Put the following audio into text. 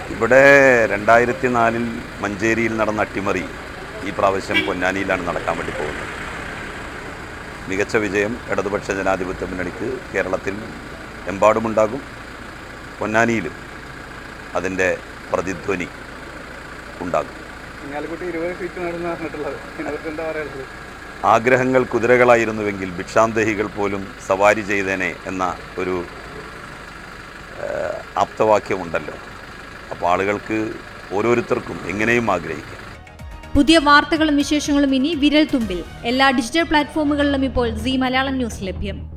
ഇവിടെ രണ്ടായിരത്തി നാലിൽ മഞ്ചേരിയിൽ നടന്ന അട്ടിമറി ഈ പ്രാവശ്യം പൊന്നാനിയിലാണ് നടക്കാൻ വേണ്ടി പോകുന്നത് മികച്ച വിജയം ഇടതുപക്ഷ ജനാധിപത്യ മുന്നണിക്ക് കേരളത്തിൽ എമ്പാടുമുണ്ടാകും പൊന്നാനിയിലും അതിൻ്റെ പ്രതിധ്വനി ഉണ്ടാകും കുഞ്ഞാലിക്കുട്ടി ഇരുപത് സീറ്റ് നേടുന്ന പറഞ്ഞിട്ടുള്ളത് ഇതിനെക്കുറിച്ച് എന്താ പറയുന്നത് ആഗ്രഹങ്ങൾ കുതിരകളായിരുന്നുവെങ്കിൽ ഭിക്ഷാന്തഹികൾ പോലും സവാരി ചെയ്തേനെ എന്ന ഒരു ഏഹ്, ആപ്തവാക്യമുണ്ടല്ലോ അപ്പോൾ ആളുകൾക്ക് ഓരോരുത്തർക്കും എങ്ങനെയും ആഗ്രഹിക്കാം പുതിയ വാർത്തകളും വിശേഷങ്ങളും ഇനി വിരൽ തുമ്പിൽ എല്ലാ ഡിജിറ്റൽ പ്ലാറ്റ്ഫോമുകളിലും ഇപ്പോൾ സി മലയാളം ന്യൂസ് ലഭ്യം